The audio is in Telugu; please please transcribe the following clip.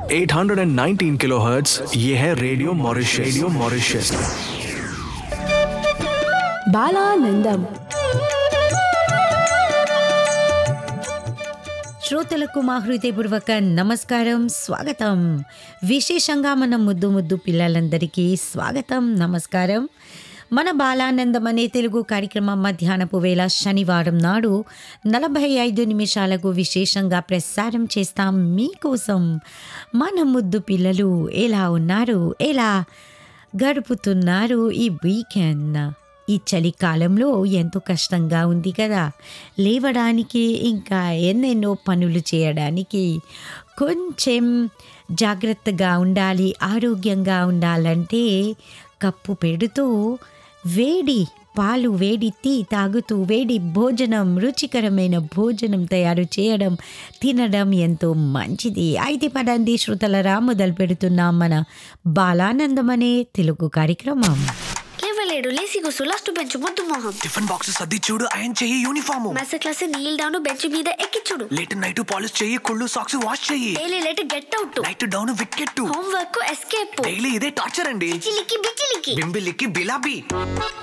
819 किलोहर्ट्ज ये है रेडियो मॉरिशस रेडियो मॉरिशस బాలానందం శ్రోతలకు మా హృదయపూర్వక నమస్కారం స్వాగతం విశేషంగా మన ముద్దు ముద్దు పిల్లలందరికీ స్వాగతం నమస్కారం మన బాలానందం అనే తెలుగు కార్యక్రమం మధ్యాహ్నపు వేళ శనివారం నాడు నలభై ఐదు నిమిషాలకు విశేషంగా ప్రసారం చేస్తాం మీకోసం మన ముద్దు పిల్లలు ఎలా ఉన్నారు ఎలా గడుపుతున్నారు ఈ వీకెండ్ ఈ చలికాలంలో ఎంతో కష్టంగా ఉంది కదా లేవడానికి ఇంకా ఎన్నెన్నో పనులు చేయడానికి కొంచెం జాగ్రత్తగా ఉండాలి ఆరోగ్యంగా ఉండాలంటే కప్పు పెడుతూ వేడి పాలు వేడి టీ తాగుతూ వేడి భోజనం రుచికరమైన భోజనం తయారు చేయడం తినడం ఎంతో మంచిది అయితే పదండి శ్రుతలరా మొదలు పెడుతున్నాం మన బాలానందం అనే తెలుగు కార్యక్రమం లేవలేడు లేసి కూసు లాస్ట్ బెంచ్ ముద్దు మొహం టిఫిన్ బాక్సెస్ సర్ది చూడు ఆయన చెయ్యి uniform mess class kneel down bench మీద ఎక్కించుడు లేట్ నైట్ పాలిష్ చెయ్యి కుళ్ళు సాక్స్ వాష్ చెయ్యి daily late get out night down wicket homework escape daily ఇదే టార్చర్ అండి చిలికి బిచిలికి బింబిలికి బిలాబీ